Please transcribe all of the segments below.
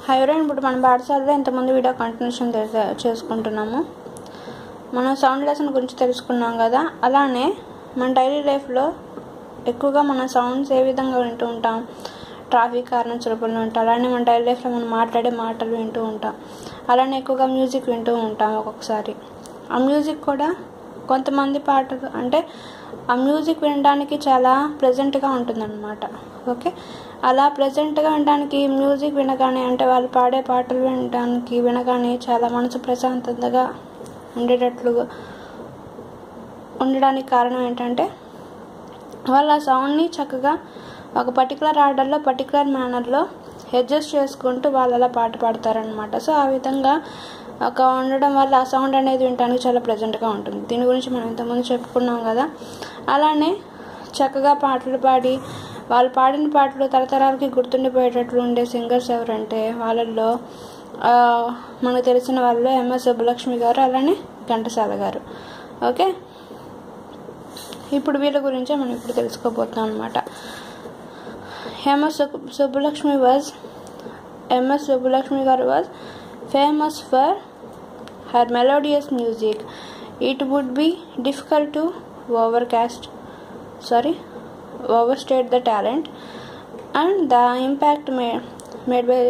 హైరోయిన్ ఇప్పుడు మన పాఠశాలలో ఇంతమంది వీడియో కంటిన్యూషన్ చేసే- చేసుకుంటున్నాము మనం సౌండ్ లెసన్ గురించి తెలుసుకున్నాం కదా అలానే మన డైలీ లైఫ్లో ఎక్కువగా మన సౌండ్స్ ఏ విధంగా వింటూ ఉంటాం ట్రాఫిక్ కారణం సులభంలో ఉంటాం అలానే మన డైలీ లైఫ్లో మనం మాట్లాడే మాటలు వింటూ ఉంటాం అలానే ఎక్కువగా మ్యూజిక్ వింటూ ఉంటాం ఒక్కొక్కసారి ఆ మ్యూజిక్ కూడా కొంతమంది పాటలు అంటే ఆ మ్యూజిక్ వినడానికి చాలా ప్లెజెంట్గా ఉంటుందన్నమాట ఓకే అలా ప్లెజెంట్గా వినడానికి మ్యూజిక్ వినగానే అంటే వాళ్ళు పాడే పాటలు వినడానికి వినగానే చాలా మనసు ప్రశాంతంగా ఉండేటట్లు ఉండడానికి కారణం ఏంటంటే వాళ్ళు ఆ సౌండ్ని చక్కగా ఒక పర్టికులర్ ఆర్డర్లో పర్టికులర్ మేనర్లో అడ్జస్ట్ చేసుకుంటూ వాళ్ళు అలా పాట పాడతారనమాట సో ఆ విధంగా ఒక ఉండడం వల్ల ఆ సౌండ్ అనేది వినడానికి చాలా ప్లెజెంట్గా ఉంటుంది దీని గురించి మనం ఇంతకుముందు చెప్పుకున్నాం కదా అలానే చక్కగా పాటలు పాడి వాళ్ళు పాడిన పాటలు తరతరాలకి గుర్తుండిపోయేటట్లు ఉండే సింగర్స్ ఎవరంటే వాళ్ళల్లో ఆ, మనకు తెలిసిన వాళ్ళు ఎంఎస్ సుబ్బలక్ష్మి గారు అలానే ఘంటసాల గారు ఓకే ఇప్పుడు వీళ్ళ గురించే మనం ఇప్పుడు తెలుసుకోబోతున్నాం అనమాట M S Subba- Subbulakshmi was M S Subbulakshmi garu was famous for her melodious music it would be difficult to overcast sorry overstate the talent and the impact may made by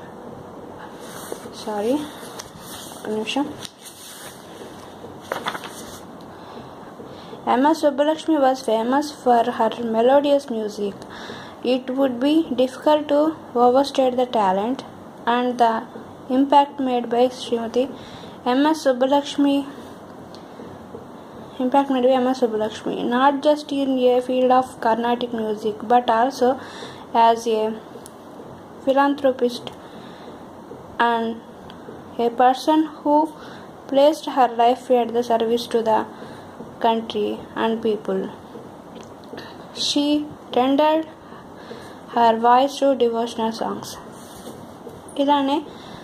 sorry ఒక నిమిషం Emma Subbulakshmi was famous for her melodious music. It would be difficult to overstate the talent and the impact made by Srimati Emma Subbulakshmi impact made by Emma Subbulakshmi not just in a field of Carnatic music but also as a philanthropist and a person who placed her life at the service to the country and people. She tendered her voice to devotional songs. ఇలానే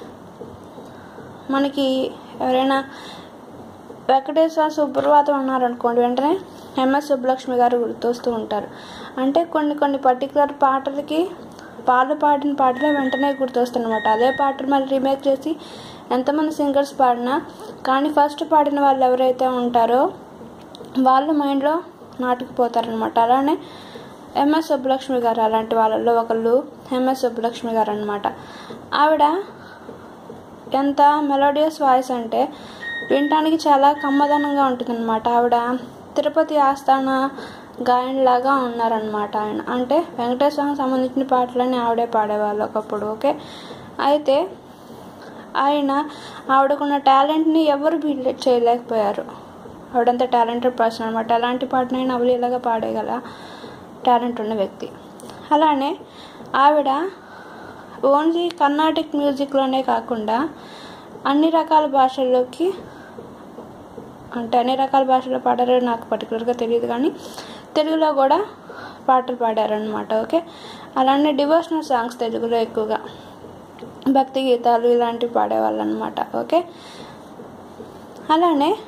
మనకి ఎవరైనా వెంకటేశ్వర సుప్రభాతం అన్నారనుకోండి వెంటనే MS Subbulakshmi గారు గుర్తొస్తూ ఉంటారు అంటే కొన్ని కొన్ని పర్టికులర్ పాటలకి వాళ్ళు పాడిన పాటలే వెంటనే గుర్తొస్తాయన్నమాట అదే పాటలు మళ్ళీ రీమేక్ చేసి ఎంతమంది సింగర్స్ పాడినా కానీ ఫస్ట్ పాడిన వాళ్ళు ఎవరైతే ఉంటారో వాళ్ళు మైండ్లో నాటుకుపోతారనమాట అలానే ఎంఎస్ సుబ్బలక్ష్మి గారు అలాంటి వాళ్ళల్లో ఒకళ్ళు ఎంఎస్ సుబ్బలక్ష్మి గారు అనమాట ఆవిడ ఎంత మెలోడియస్ వాయిస్ అంటే వినటానికి చాలా కమ్మదనంగా ఉంటుందన్నమాట ఆవిడ తిరుపతి ఆస్థాన గాయనిలాగా ఉన్నారనమాట ఆయన అంటే వెంకటేశ్వరం సంబంధించిన పాటలన్నీ ఆవిడే పాడేవాళ్ళు ఒకప్పుడు ఓకే అయితే ఆయన ఆవిడకున్న టాలెంట్ని ఎవరు బీట్ చేయలేకపోయారు ఆవిడంత టాలెంటెడ్ పర్సన్ అనమాట ఎలాంటి పాటనైనా అవలీలగా పాడేగల టాలెంట్ ఉన్న వ్యక్తి అలానే ఆవిడ ఓన్లీ కర్ణాటిక్ మ్యూజిక్లోనే కాకుండా అన్ని రకాల భాషల్లోకి అంటే అన్ని రకాల భాషలో పాడారో నాకు పర్టికులర్గా తెలియదు కానీ తెలుగులో కూడా పాటలు పాడారనమాట ఓకే అలానే డివోషనల్ సాంగ్స్ తెలుగులో ఎక్కువగా భక్తి గీతాలు ఇలాంటివి పాడేవాళ్ళు అనమాట ఓకే అలానే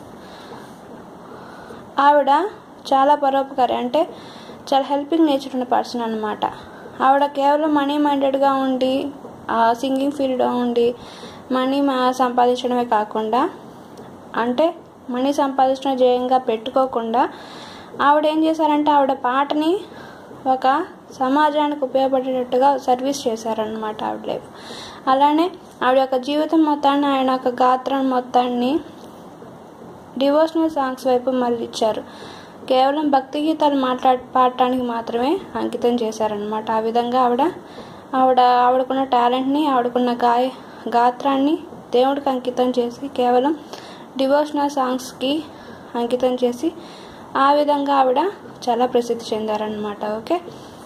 ఆవిడ చాలా పరోపకారి అంటే చాలా హెల్పింగ్ నేచర్ ఉన్న పర్సన్ అనమాట ఆవిడ కేవలం మనీ మైండెడ్గా ఉండి సింగింగ్ ఫీల్డ్లో ఉండి మనీ మా సంపాదించడమే కాకుండా అంటే మనీ సంపాదించడం జయంగా పెట్టుకోకుండా ఆవిడ ఏం చేశారంటే ఆవిడ పాటని ఒక సమాజానికి ఉపయోగపడేటట్టుగా సర్వీస్ చేశారనమాట ఆవిడ లైఫ్ అలానే ఆవిడ యొక్క జీవితం మొత్తాన్ని ఆయన యొక్క గాత్రం మొత్తాన్ని డివోషనల్ సాంగ్స్ వైపు మళ్ళించారు కేవలం భక్తి గీతాలు మాట్లాడ పాడటానికి మాత్రమే అంకితం చేశారనమాట ఆ విధంగా ఆవిడ ఆవిడ ఆవిడకున్న టాలెంట్ని ఆవిడకున్న గాయ గాత్రాన్ని దేవుడికి అంకితం చేసి కేవలం డివోషనల్ సాంగ్స్కి అంకితం చేసి ఆ విధంగా ఆవిడ చాలా ప్రసిద్ధి చెందారనమాట ఓకే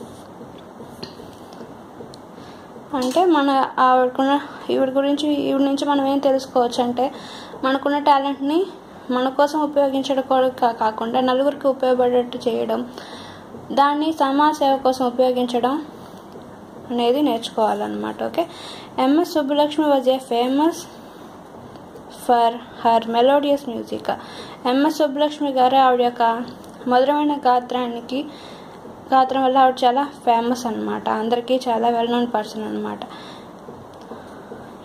అంటే మన ఆవిడకున్న ఈవిడ గురించి ఈవిడ నుంచి మనం ఏం తెలుసుకోవచ్చు అంటే మనకున్న టాలెంట్ని మన కోసం ఉపయోగించడం కూడా కా- కాకుండా నలుగురికి ఉపయోగపడేట్టు చేయడం దాన్ని సమాజ సేవ కోసం ఉపయోగించడం అనేది నేర్చుకోవాలన్నమాట okay M S Subbulakshmi was a famous for her melodious music M S Subbulakshmi garu ఆవిడ యొక్క మధురమైన గాత్రానికి గాత్రం వల్ల ఆవిడ చాలా ఫేమస్ అనమాట అందరికీ చాలా వెల్ నోన్ పర్సన్ అనమాట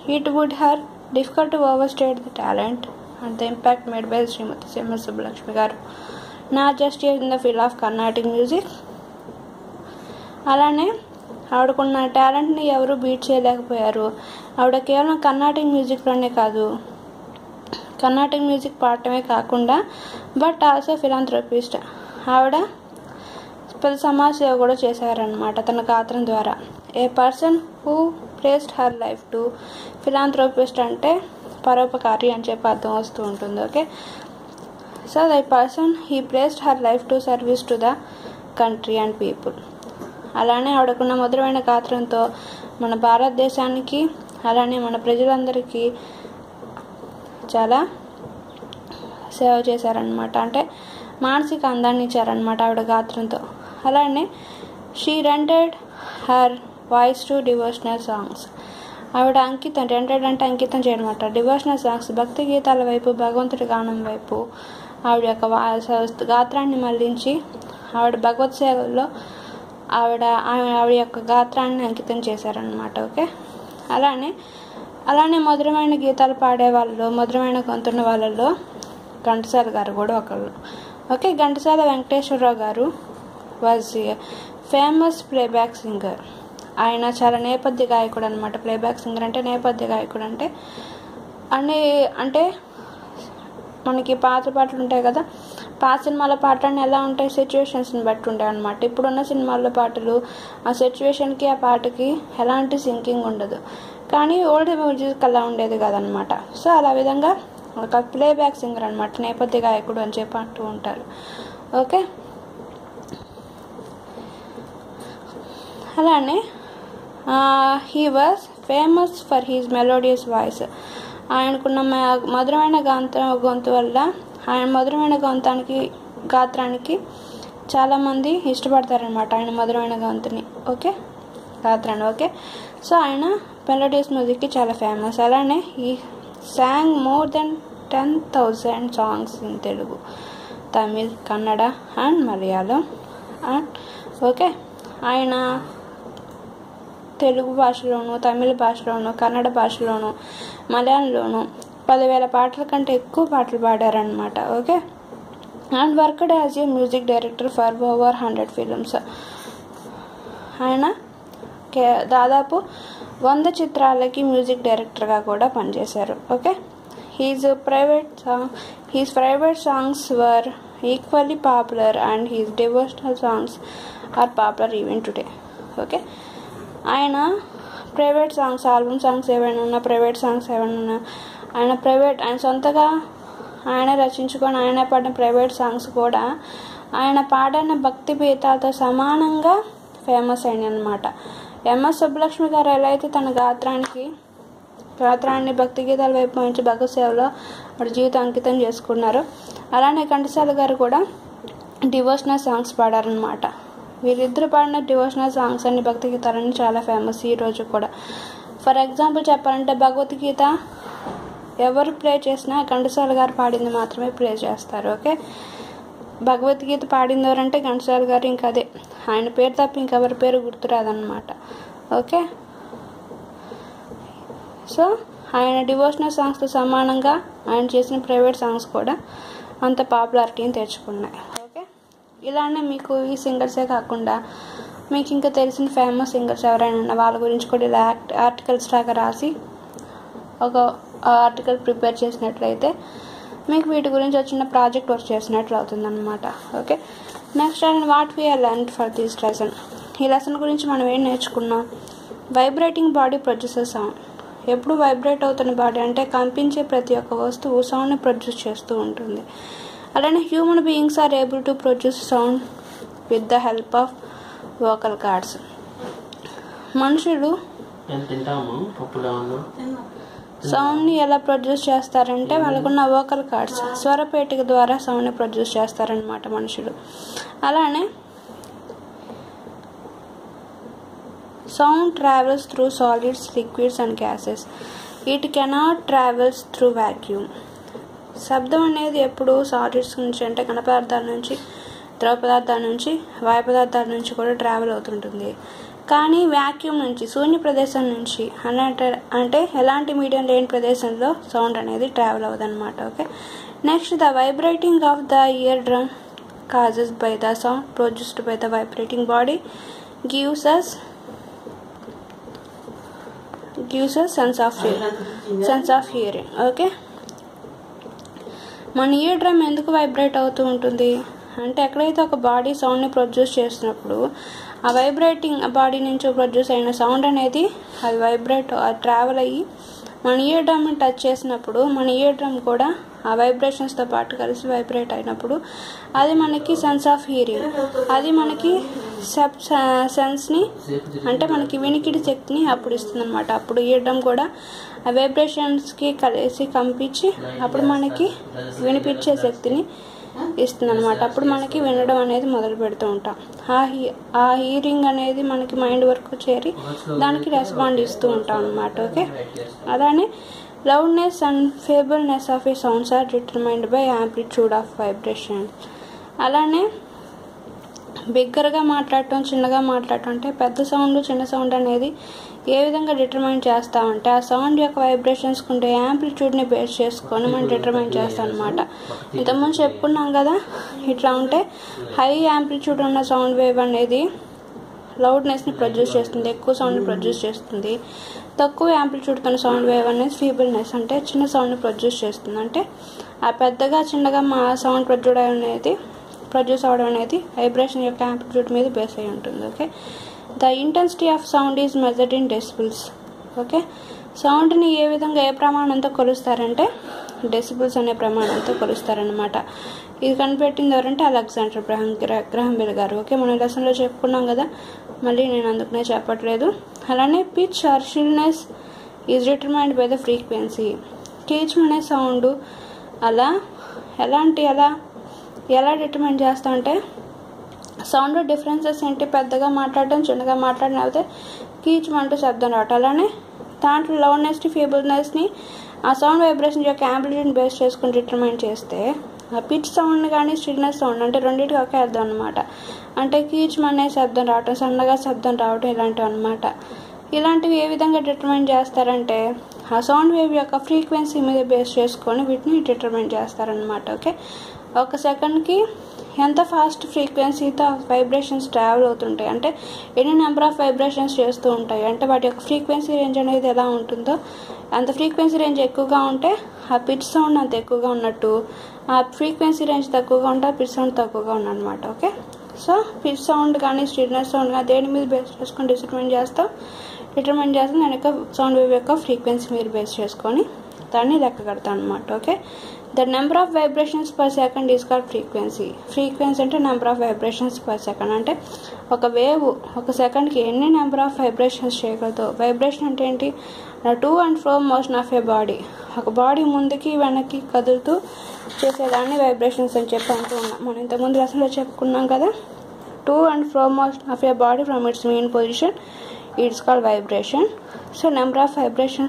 it would her difficult to overstate the talent and the impact made by Shrimati సిఎంఎస్ సుబ్బలక్ష్మి గారు not just in the field of Carnatic music అలానే ఆవిడకున్న టాలెంట్ని ఎవరు బీట్ చేయలేకపోయారు ఆవిడ కేవలం కర్ణాటిక్ మ్యూజిక్లోనే కాదు కర్ణాటిక్ మ్యూజిక్ పాడటమే కాకుండా బట్ ఆల్సో ఫిలాంథ్రోపిస్ట్ ఆవిడ పెద్ద సమాజ సేవ కూడా చేశారనమాట తన గాత్రం ద్వారా a person who placed her life to philanthropist అంటే పరోపకారి అని చెప్పి అర్థం వస్తూ ఉంటుంది okay so the person he placed her life to service to the country and people అలానే ఆవిడకున్న మధురమైన గాత్రంతో మన భారతదేశానికి అలానే మన ప్రజలందరికీ చాలా సేవ చేశారనమాట అంటే మానసిక అందాన్ని ఇచ్చారనమాట ఆవిడ గాత్రంతో అలానే she rented her voice to devotional songs ఆవిడ అంకితం రెంటెడ్ అంటే అంకితం చేయనమాట డివోషనల్ సాంగ్స్ భక్తి గీతాల వైపు భగవంతుడి గానం వైపు ఆవిడ యొక్క వా గాత్రాన్ని మళ్లించి ఆవిడ భగవత్ సేవల్లో ఆవిడ ఆవిడ యొక్క గాత్రాన్ని అంకితం చేశారనమాట ఓకే అలానే అలానే మధురమైన గీతాలు పాడే వాళ్ళు మధురమైన గొంతున్న వాళ్ళలో ఘంటసాల గారు కూడా ఒకళ్ళు ఓకే ఘంటసాల వెంకటేశ్వరరావు గారు వాజ్ ఫేమస్ ప్లేబ్యాక్ సింగర్ ఆయన చాలా నేపథ్య గాయకుడు అనమాట ప్లేబ్యాక్ సింగర్ అంటే నేపథ్య గాయకుడు అంటే అన్ని అంటే మనకి పాత పాటలు ఉంటాయి కదా పాత సినిమాల పాటలు ఎలా ఉంటాయి సిచ్యువేషన్స్ని బట్టి ఉంటాయి అనమాట ఇప్పుడున్న సినిమాల్లో పాటలు ఆ సిచ్యువేషన్కి ఆ పాటకి ఎలాంటి సింకింగ్ ఉండదు కానీ ఓల్డ్ మ్యూజిక్ అలా ఉండేది కదనమాట సో అలా విధంగా ఒక ప్లేబ్యాక్ సింగర్ అనమాట నేపథ్య గాయకుడు అని చెప్పి అంటూ ఉంటారు ఓకే అలానే he was famous for his melodious voice ఆయనకున్న మధురమైన గాంత గొంతు వల్ల ఆయన మధురమైన గొంతానికి గాత్రానికి చాలామంది ఇష్టపడతారనమాట ఆయన మధురమైన గొంతుని ఓకే గాత్రాన్ని ఓకే సో ఆయన మెలోడియస్ మ్యూజిక్కి చాలా ఫేమస్ అలానే ఈ song more than ten thousand songs in Telugu Tamil Kannada and Malayalam and okay ఆయన తెలుగు భాషలోను తమిళ భాషలోను కన్నడ భాషలోను మలయాళంలోను పదివేల పాటల కంటే ఎక్కువ పాటలు పాడారనమాట okay and worked as a music director for over hundred films ఆయన కే దాదాపు వంద చిత్రాలకి మ్యూజిక్ డైరెక్టర్గా కూడా పనిచేశారు okay his private song his private songs were equally popular and his devotional songs are popular even today okay ఆయన private songs album songs ఏవైనా ఉన్నా ప్రైవేట్ సాంగ్స్ ఏమైనా ఉన్నా ఆయన ప్రైవేట్ ఆయన సొంతగా ఆయన రచించుకొని ఆయన పాడిన ప్రైవేట్ సాంగ్స్ కూడా ఆయన పాడిన భక్తి గీతాలతో సమానంగా ఫేమస్ అయినాయి అనమాట ఎంఎస్ సుబ్బలక్ష్మి గారు ఎలా అయితే తన గాత్రానికి గాత్రాన్ని భక్తి గీతాల వైపు నుంచి భగవత్ సేవలో వాడి జీవితం అంకితం చేసుకున్నారు అలానే ఘంటసాల గారు కూడా డివోషనల్ సాంగ్స్ పాడారనమాట వీరిద్దరు పాడిన డివోషనల్ సాంగ్స్ అన్ని భక్తి గీతాలన్నీ చాలా ఫేమస్ ఈ రోజు కూడా ఫర్ ఎగ్జాంపుల్ చెప్పాలంటే భగవద్గీత ఎవరు ప్లే చేసినా ఘంటసాల గారు పాడింది మాత్రమే ప్లే చేస్తారు ఓకే భగవద్గీత పాడింది ఎవరంటే ఘంటసాల గారు ఇంకా అదే ఆయన పేరు తప్ప ఇంకెవరి పేరు గుర్తురాదనమాట ఓకే సో ఆయన డివోషనల్ సాంగ్స్తో సమానంగా ఆయన చేసిన ప్రైవేట్ సాంగ్స్ కూడా అంత పాపులారిటీని తెచ్చుకున్నాయి ఓకే ఇలానే మీకు ఈ సింగర్సే కాకుండా మీకు ఇంకా తెలిసిన ఫేమస్ సింగర్స్ ఎవరైనా ఉన్నా వాళ్ళ గురించి కూడా ఇలా ఆర్టికల్స్ లాగా రాసి ఒక ఆర్టికల్ ప్రిపేర్ చేసినట్లయితే మీకు వీటి గురించి వచ్చిన ప్రాజెక్ట్ వర్క్ చేసినట్లు అవుతుంది అనమాట okay next and what we are learn for this lesson ఈ లెసన్ గురించి మనం ఏం నేర్చుకున్నాం వైబ్రేటింగ్ బాడీ ప్రొడ్యూసర్ సౌండ్ ఎప్పుడు వైబ్రేట్ అవుతున్న బాడీ అంటే కంపించే ప్రతి ఒక్క వస్తువు సౌండ్ని ప్రొడ్యూస్ చేస్తూ ఉంటుంది అలానే human beings are able to produce sound with the help of vocal cords మనుషులు నేను తింటాము పప్పుగా ఉన్నా సౌండ్ని ఎలా ప్రొడ్యూస్ చేస్తారంటే వాళ్ళకున్న వోకల్ కార్డ్స్ స్వరపేటిక ద్వారా సౌండ్ని ప్రొడ్యూస్ చేస్తారనమాట మనుషులు అలానే sound travels through solids liquids and gases it cannot travels through vacuum శబ్దం అనేది ఎప్పుడు సాలిడ్స్ నుంచి అంటే ఘనపదార్థాల నుంచి ద్రవ పదార్థాల నుంచి వాయు పదార్థాల నుంచి కూడా ట్రావెల్ అవుతుంటుంది కానీ వ్యాక్యూమ్ నుంచి శూన్య ప్రదేశం నుంచి అంటే అంటే ఎలాంటి మీడియం లేని ప్రదేశంలో సౌండ్ అనేది ట్రావెల్ అవ్వదు అనమాట okay next the vibrating of the ear drum causes by the sound produced by the vibrating body gives us gives us sense of sense of hearing okay మన ఇయర్ డ్రమ్ ఎందుకు vibrate అవుతూ ఉంటుంది అంటే ఎక్కడైతే ఒక body సౌండ్ని produce చేసినప్పుడు ఆ vibrating body నుంచి ప్రొడ్యూస్ అయిన సౌండ్ అనేది అది వైబ్రేట్ ట్రావెల్ అయ్యి మన ఇయర్ డ్రమ్ని టచ్ చేసినప్పుడు మన ఇయర్ డ్రమ్ కూడా ఆ వైబ్రేషన్స్తో పాటు కలిసి వైబ్రేట్ అయినప్పుడు అది మనకి సెన్స్ ఆఫ్ హియరింగ్ అది మనకి సెప్ సెన్స్ని అంటే మనకి వినికిడి శక్తిని అప్పుడు ఇస్తుంది అనమాట అప్పుడు ఇయర్ డ్రమ్ కూడా ఆ వైబ్రేషన్స్కి కలిసి కంపించి అప్పుడు మనకి వినిపించే శక్తిని ఇస్తుంది అనమాట అప్పుడు మనకి వినడం అనేది మొదలు పెడుతూ ఉంటాం ఆ హీ ఆ హీరింగ్ అనేది మనకి మైండ్ వరకు చేరి దానికి రెస్పాండ్ ఇస్తూ ఉంటాం అనమాట ఓకే అలానే loudness and feebleness of a sounds are determined by amplitude of vibration అలానే బిగ్గరగా మాట్లాడటం చిన్నగా మాట్లాడటం అంటే పెద్ద సౌండ్ చిన్న సౌండ్ అనేది ఏ విధంగా డిటర్మైన్ చేస్తామంటే ఆ సౌండ్ యొక్క వైబ్రేషన్స్ ఉండే యాంప్లిట్యూడ్ని బేస్ చేసుకొని మనం డిటర్మైన్ చేస్తాం అనమాట ఇంతకుముందు చెప్పుకున్నాం కదా ఇట్లా ఉంటే హై యాంప్లిట్యూడ్ ఉన్న సౌండ్ వేవ్ అనేది లౌడ్నెస్ని ప్రొడ్యూస్ చేస్తుంది ఎక్కువ సౌండ్ని ప్రొడ్యూస్ చేస్తుంది తక్కువ యాంప్లిట్యూడ్తో సౌండ్ వేవ్ అనేది ఫీబుల్నెస్ అంటే చిన్న సౌండ్ని ప్రొడ్యూస్ చేస్తుంది అంటే ఆ పెద్దగా చిన్నగా మా సౌండ్ ప్రొడ్యూస్ అనేది ప్రొడ్యూస్ అవడం అనేది వైబ్రేషన్ యొక్క యాంప్లిట్యూడ్ మీద బేస్ అయి ఉంటుంది okay the intensity of sound is measured in decibels okay సౌండ్ని ఏ విధంగా ఏ ప్రమాణంతో కొలుస్తారంటే డెసిబుల్స్ అనే ప్రమాణంతో కొలుస్తారనమాట ఇది కనిపెట్టింది ఎవరంటే అలెగ్జాండర్ గ్రహం గ్రహం బెల్ గారు ఓకే మన లెసన్లో చెప్పుకున్నాం కదా మళ్ళీ నేను అందుకనే చెప్పట్లేదు అలానే pitch or shrillness is determined by the frequency కీచ్ అనే సౌండ్ అలా ఎలాంటి ఎలా ఎలా డిటర్మైన్ చేస్తామంటే సౌండ్ డిఫరెన్సెస్ ఏంటి పెద్దగా మాట్లాడడం చిన్నగా మాట్లాడడం అయితే కీచమంటూ శబ్దం రావటం అలానే దాంట్లో లౌడ్నెస్ని ఫీబుల్నెస్ని ఆ సౌండ్ వైబ్రేషన్ యొక్క యాంప్లిట్యూడ్ని బేస్ చేసుకుని డిటర్మైన్ చేస్తే ఆ పిచ్ సౌండ్ కానీ స్టిల్నెస్ సౌండ్ అంటే రెండింటికి ఒకే అర్థం అనమాట అంటే కీచం అనే శబ్దం రావటం సన్నగా శబ్దం రావటం ఇలాంటివి అనమాట ఇలాంటివి ఏ విధంగా డిటర్మైన్ చేస్తారంటే ఆ సౌండ్ వేవ్ యొక్క ఫ్రీక్వెన్సీ మీద బేస్ చేసుకొని వీటిని డిటర్మైన్ చేస్తారనమాట ఓకే ఒక సెకండ్కి ఎంత ఫాస్ట్ ఫ్రీక్వెన్సీతో వైబ్రేషన్స్ ట్రావెల్ అవుతుంటాయి అంటే ఎన్ని నెంబర్ ఆఫ్ వైబ్రేషన్స్ చేస్తూ ఉంటాయి అంటే వాటి యొక్క ఫ్రీక్వెన్సీ రేంజ్ అనేది ఎలా ఉంటుందో అంత ఫ్రీక్వెన్సీ రేంజ్ ఎక్కువగా ఉంటే ఆ పిచ్ సౌండ్ అంత ఎక్కువగా ఉన్నట్టు ఆ ఫ్రీక్వెన్సీ రేంజ్ తక్కువగా ఉంటే ఆ పిచ్ సౌండ్ తక్కువగా ఉన్నమాట ఓకే సో పిచ్ సౌండ్ కానీ స్టిల్నెస్ సౌండ్ కానీ దేని మీద బేస్ చేసుకొని డిటర్మైన్ చేస్తాం డిటర్మైన్ చేస్తాం దాని యొక్క సౌండ్ వేవ్ యొక్క ఫ్రీక్వెన్సీ మీద బేస్ చేసుకొని దాన్ని లెక్క కడతాం అనమాట okay the number of vibrations per second is called frequency frequency అంటే number of vibrations per second అంటే ఒక వేవ్ ఒక సెకండ్కి ఎన్ని నెంబర్ ఆఫ్ వైబ్రేషన్స్ చేయగలదో వైబ్రేషన్ అంటే ఏంటి to and fro motion of a body ఒక బాడీ ముందుకి వెనక్కి కదులుతూ చేసేదాన్ని వైబ్రేషన్స్ అని చెప్పి అంటూ ఉన్నాం మనం ఇంతకుముందు లెసన్లో చెప్పుకున్నాం కదా to and fro motion of a body from its main position its called vibration so number of vibration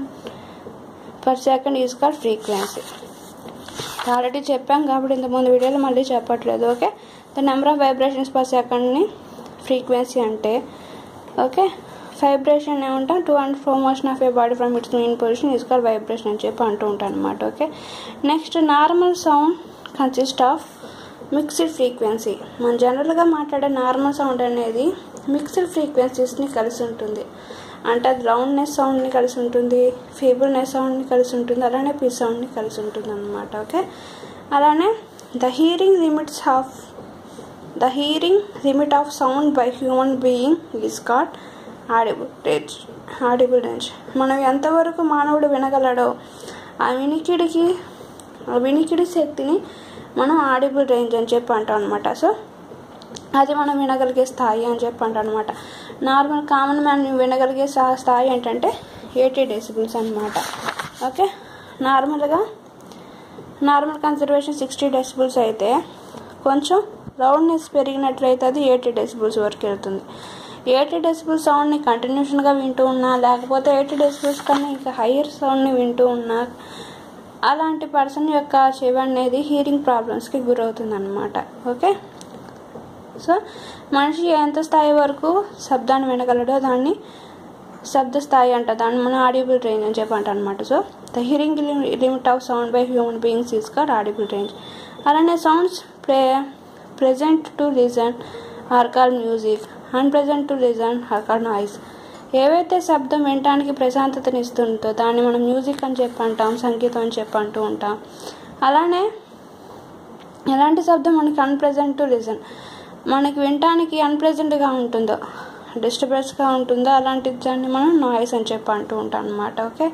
per second is called frequency already చెప్పాం కాబట్టి ఇంతకుముందు వీడియోలో మళ్ళీ చెప్పట్లేదు okay the number of vibrations per సెకండ్ని ఫ్రీక్వెన్సీ అంటే okay vibration ఏమంటాం to and fro motion of a body from its main position is call vibration అని చెప్పి అంటూ ఉంటాను అనమాట okay next normal sound consist of mixed frequency మనం జనరల్గా మాట్లాడే నార్మల్ సౌండ్ అనేది మిక్స్డ్ ఫ్రీక్వెన్సీస్ని కలిసి ఉంటుంది అంటే అది రౌండ్నెస్ సౌండ్ని కలిసి ఉంటుంది ఫీబుల్నెస్ సౌండ్ని కలిసి ఉంటుంది అలానే పీస్ సౌండ్ని కలిసి ఉంటుంది అనమాట ఓకే అలానే the hearing limits of the hearing limit of sound by human being is called audible range audible range మనం ఎంతవరకు మానవుడు వినగలడో ఆ వినికిడికి ఆ వినికిడి శక్తిని మనం ఆడిబుల్ రేంజ్ అని చెప్పి అంటాం అనమాట సో అది మనం వినగలిగే స్థాయి అని చెప్పి అంటాం అనమాట నార్మల్ కామన్ మ్యాన్ వినగలిగే స్థాయి ఏంటంటే ఎయిటీ డెసిబుల్స్ అనమాట ఓకే నార్మల్గా నార్మల్ కన్సర్వేషన్ సిక్స్టీ డెసిబుల్స్ అయితే కొంచెం రౌండ్నెస్ పెరిగినట్లయితే అది ఎయిటీ డెసిబుల్స్ వరకు వెళ్తుంది ఎయిటీ డెసిబుల్ సౌండ్ని కంటిన్యూషన్గా వింటూ ఉన్నా లేకపోతే ఎయిటీ డెసిబుల్స్ కన్నా ఇంకా హయ్యర్ సౌండ్ని వింటూ ఉన్నా అలాంటి పర్సన్ యొక్క చెవి అనేది హీరింగ్ ప్రాబ్లమ్స్కి గురవుతుంది అనమాట ఓకే సో మనిషి ఎంత స్థాయి వరకు శబ్దాన్ని వినగలడో దాన్ని శబ్ద స్థాయి అంట దాన్ని మనం ఆడియబుల్ రేంజ్ అని చెప్పి అంట అనమాట so the hearing limit of sound by human beings is called audible range అలానే సౌండ్స్ ప్రే pleasant to listen are call music unpleasant to listen are call noise ఏవైతే శబ్దం వినటానికి ప్రశాంతతనిస్తుందో దాన్ని మనం మ్యూజిక్ అని చెప్పి అంటాం సంగీతం అని చెప్పి అంటూ ఉంటాం అలానే ఎలాంటి శబ్దం మనకి అన్ప్రెజెంట్ టు లిజన్ మనకి వినటానికి అన్ప్రెజెంట్గా ఉంటుందో డిస్టర్బెన్స్గా ఉంటుందో అలాంటి దాన్ని మనం నాయిస్ అని చెప్పి అంటూ ఉంటాం అనమాట ఓకే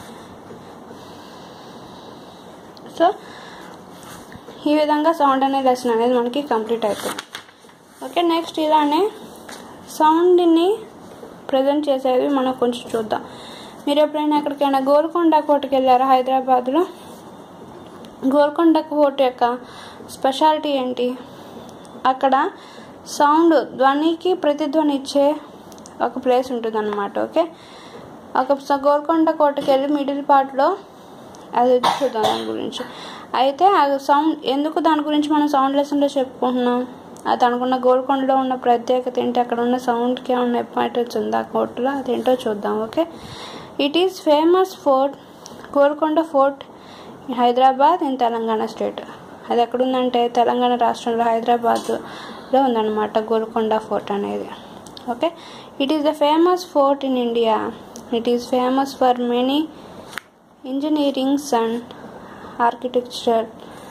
సో ఈ విధంగా సౌండ్ అనే లెసన్ అనేది మనకి కంప్లీట్ అయిపోయింది ఓకే నెక్స్ట్ ఇలానే సౌండ్ని ప్రజెంట్ చేసేవి మనం కొంచెం చూద్దాం మీరు ఎప్పుడైనా ఎక్కడికైనా గోల్కొండ కోటకి వెళ్ళారా హైదరాబాద్లో గోల్కొండ కోట యొక్క స్పెషాలిటీ ఏంటి అక్కడ సౌండ్ ధ్వనికి ప్రతిధ్వని ఇచ్చే ఒక ప్లేస్ ఉంటుంది అనమాట ఓకే ఒక స- గోల్కొండ కోటకి వెళ్ళి మిడిల్ పార్ట్లో అది చూద్దాం దాని గురించి అయితే ఆ సౌండ్ ఎందుకు దాని గురించి మనం సౌండ్ లెసన్లో చెప్పుకుంటున్నాం అది దానికున్న గోల్కొండలో ఉన్న ప్రత్యేకత ఏంటి అక్కడ ఉన్న సౌండ్కి ఏమన్నా ఇంపార్టెన్స్ ఉందా ఆ కోటలో అదేంటో చూద్దాం okay it is famous fort Golconda fort in Hyderabad in Telangana state అది ఎక్కడుందంటే తెలంగాణ రాష్ట్రంలో హైదరాబాద్లో ఉందన్నమాట గోల్కొండ ఫోర్ట్ అనేది okay it is the famous fort in India it is famous for many engineerings and architecture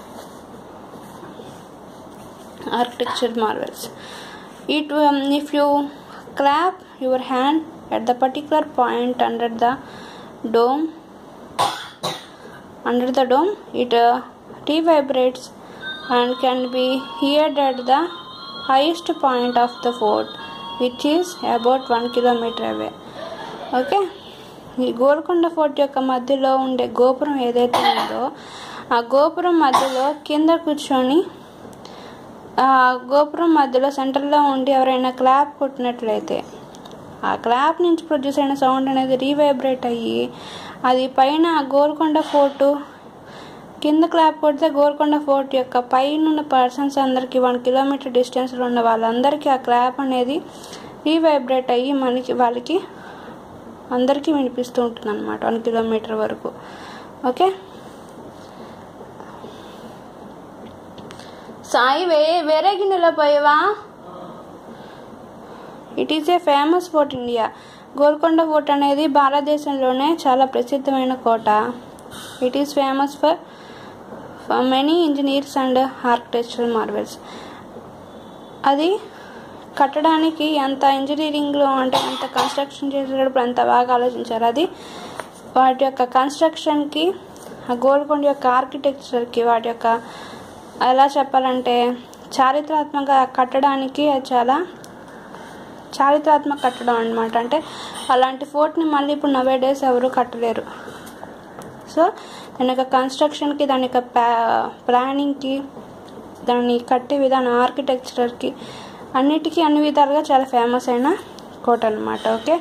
architecture marvels. It um, if you clap your hand at the particular point under the dome, under the dome, it uh, revibrates and can be heard at the highest point of the fort, which is about one kilometer away. Okay ఈ Golconda fort యొక్క మధ్యలో ఉండే గోపురం ఏదైతే ఉందో ఆ గోపురం మధ్యలో కింద కూర్చొని ఆ గోపురం మధ్యలో సెంటర్లో ఉండి ఎవరైనా క్లాప్ కొట్టినట్లయితే ఆ క్లాప్ నుంచి ప్రొడ్యూస్ అయిన సౌండ్ అనేది రీవైబ్రేట్ అయ్యి అది పైన ఆ గోల్కొండ ఫోర్టు కింద క్లాప్ కొడితే గోల్కొండ ఫోర్ట్ యొక్క పైన ఉన్న పర్సన్స్ అందరికీ వన్ కిలోమీటర్ డిస్టెన్స్లో ఉన్న వాళ్ళందరికీ ఆ క్లాప్ అనేది రీవైబ్రేట్ అయ్యి మనకి వాళ్ళకి అందరికీ వినిపిస్తూ ఉంటుంది అనమాట వన్ కిలోమీటర్ వరకు ఓకే సాయి వే వేరే గిన్నెలో పోయేవా it is a famous fort India Golconda fort అనేది భారతదేశంలోనే చాలా ప్రసిద్ధమైన కోట it is famous for many engineers and architectural marvels అది కట్టడానికి ఎంత ఇంజనీరింగ్లో అంటే ఎంత కన్స్ట్రక్షన్ చేసేటప్పుడు ఎంత బాగా ఆలోచించారు అది వాటి యొక్క కన్స్ట్రక్షన్కి ఆ గోల్కొండ యొక్క ఆర్కిటెక్చర్కి వాటి యొక్క ఎలా చెప్పాలంటే చారిత్రాత్మక కట్టడానికి అది చాలా చారిత్రాత్మక కట్టడం అనమాట అంటే అలాంటి ఫోర్ట్ని మళ్ళీ ఇప్పుడు నవే డేస్ ఎవరు కట్టలేరు సో దాని యొక్క కన్స్ట్రక్షన్కి దాని యొక్క ప్లా ప్లానింగ్కి దాన్ని కట్టే విధానం ఆర్కిటెక్చర్కి అన్నిటికీ అన్ని విధాలుగా చాలా ఫేమస్ అయిన కోట అనమాట okay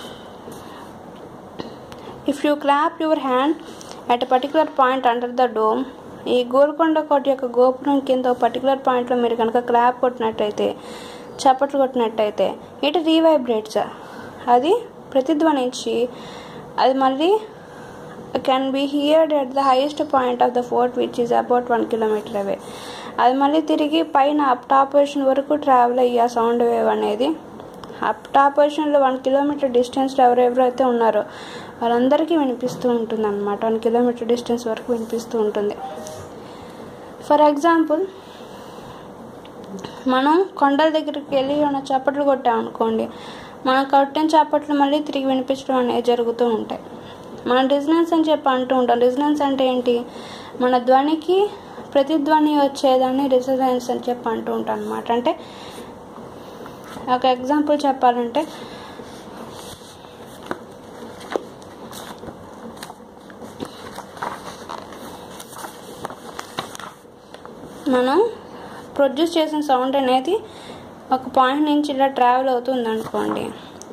if you clap your hand at particular point under the dome ఈ గోల్కొండ కోట యొక్క గోపురం కింద ఒక పర్టికులర్ పాయింట్లో మీరు కనుక క్లాప్ కొట్టినట్టయితే చప్పట్లు కొట్టినట్టయితే ఇటు రీవైబ్రేట్స్ అది ప్రతిధ్వనించి అది మళ్ళీ can be heard at the highest point of the fort which is about one kilometre away అది మళ్ళీ తిరిగి పైన అప్ టాప్ పొజిషన్ వరకు ట్రావెల్ అయ్యి ఆ సౌండ్ వేవ్ అనేది అప్ టాప్ పొజిషన్లో వన్ కిలోమీటర్ డిస్టెన్స్లో ఎవరెవరైతే ఉన్నారో వాళ్ళందరికీ వినిపిస్తూ ఉంటుంది అనమాట వన్ కిలోమీటర్ డిస్టెన్స్ వరకు వినిపిస్తూ ఉంటుంది ఫర్ ఎగ్జాంపుల్ మనం కొండల దగ్గరికి వెళ్ళి ఏమైనా చప్పట్లు కొట్టామనుకోండి మనం కొట్టిన చప్పట్లు మళ్ళీ తిరిగి వినిపించడం అనేది జరుగుతూ ఉంటాయి మనం డిజనెన్స్ అని చెప్పి అంటూ ఉంటాం డిజనెన్స్ అంటే ఏంటి మన ధ్వనికి ప్రతిధ్వని వచ్చేదాన్ని రిజనెన్స్ అని చెప్పి అంటూ ఉంటాం అనమాట అంటే ఒక ఎగ్జాంపుల్ చెప్పాలంటే మనం ప్రొడ్యూస్ చేసిన సౌండ్ అనేది ఒక పాయింట్ నుంచి ఇలా ట్రావెల్ అవుతుంది అనుకోండి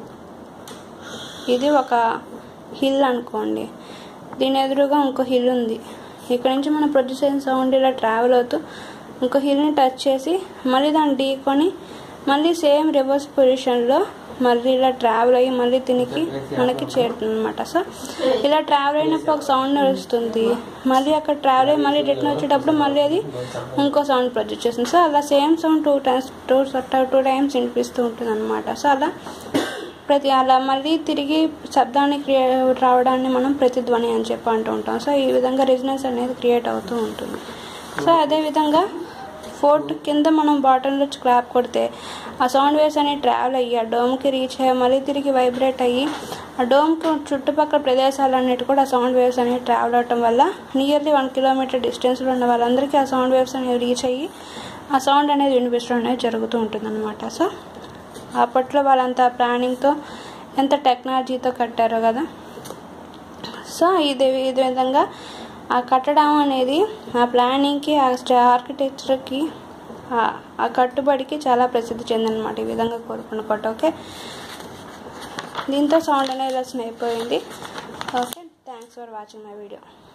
ఇది ఒక హిల్ అనుకోండి దీని ఎదురుగా ఇంకో హిల్ ఉంది ఇక్కడ నుంచి మనం ప్రొడ్యూస్ చేసిన సౌండ్ ఇలా ట్రావెల్ అవుతూ ఇంకో హిల్ని టచ్ చేసి మళ్ళీ దాన్ని ఢీకొని మళ్ళీ సేమ్ రివర్స్ పొజిషన్లో మళ్ళీ ఇలా ట్రావెల్ అయ్యి మళ్ళీ తినికి మనకి చేరుతుంది అనమాట సో ఇలా ట్రావెల్ అయినప్పుడు ఒక సౌండ్ వస్తుంది మళ్ళీ అక్కడ ట్రావెల్ అయ్యి మళ్ళీ రిటర్న్ వచ్చేటప్పుడు మళ్ళీ అది ఇంకో సౌండ్ ప్రొడ్యూస్ చేస్తుంది సో అలా same sound two times two two times వినిపిస్తూ ఉంటుంది అనమాట సో అలా ప్రతి అలా మళ్ళీ తిరిగి శబ్దాన్ని క్రియే రావడాన్ని మనం ప్రతిధ్వని అని చెప్పి అంటూ ఉంటాం సో ఈ విధంగా రిజనెన్స్ అనేది క్రియేట్ అవుతూ ఉంటుంది సో అదేవిధంగా ఫోర్ట్ కింద మనం బాటంలో క్లాప్ కొడితే ఆ సౌండ్ వేవ్స్ అనేవి ట్రావెల్ అయ్యి ఆ డోమ్కి రీచ్ అయ్యి మళ్ళీ తిరిగి వైబ్రేట్ అయ్యి ఆ డోమ్కి చుట్టుపక్కల ప్రదేశాలన్నిటి కూడా ఆ సౌండ్ వేవ్స్ అనేవి ట్రావెల్ అవటం వల్ల నియర్లీ వన్ కిలోమీటర్ డిస్టెన్స్లో ఉన్న వాళ్ళందరికీ ఆ సౌండ్ వేవ్స్ అనేవి రీచ్ అయ్యి ఆ సౌండ్ అనేది వినిపించడం అనేది జరుగుతూ ఉంటుంది అనమాట సో అప్పట్లో వాళ్ళంతా ప్లానింగ్తో ఎంత టెక్నాలజీతో కట్టారో కదా సో ఇది ఇది విధంగా ఆ కట్టడం అనేది ఆ ప్లానింగ్కి ఆ ఆర్కిటెక్చర్కి ఆ కట్టుబడికి చాలా ప్రసిద్ధి చెందనమాట ఈ విధంగా కోరుకున్న కొట్ట ఓకే దీంతో సౌండ్ అనేది లెసన్ అయిపోయింది okay thanks for watching my video